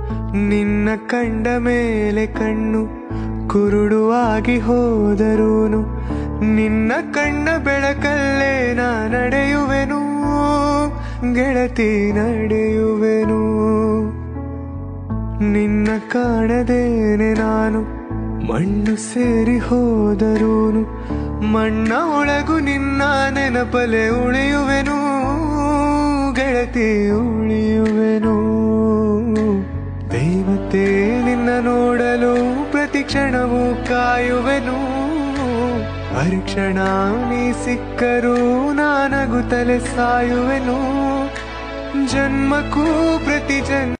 ನಿನ್ನ ಕಂಡ ಮೇಲೆ ಕಣ್ಣು ಕುರುಡುವಾಗಿ ಹೋದರೂನು ನಿನ್ನ ಕಣ್ಣ ಬೆಳಕಲ್ಲೇ ನಾ ನಡೆಯುವೆನು ಗೆಳತಿ ನಡೆಯುವೆನು ನಿನ್ನ ಕಾಣದೇನೆ ನಾನು ಮಣ್ಣು ಸೇರಿ ಹೋದರೂನು ಮಣ್ಣ ಒಳಗು ನಿನ್ನ ನೆನಪಲೆ ಉಳಿಯುವೆನು ಗೆಳತಿ ಉಳಿಯುವೆನು ದೇವತೆ ನಿನ್ನ ನೋಡಲು ಪ್ರತಿ ಕ್ಷಣವೂ ಕಾಯುವೆನು ಹರಿಕ್ಷಣ ನೀ ಸಿಕ್ಕರೂ ನಾನಗುತ್ತಲೆ ಸಾಯುವೆನು ಜನ್ಮಕ್ಕೂ ಪ್ರತಿ ಜನ್ಮ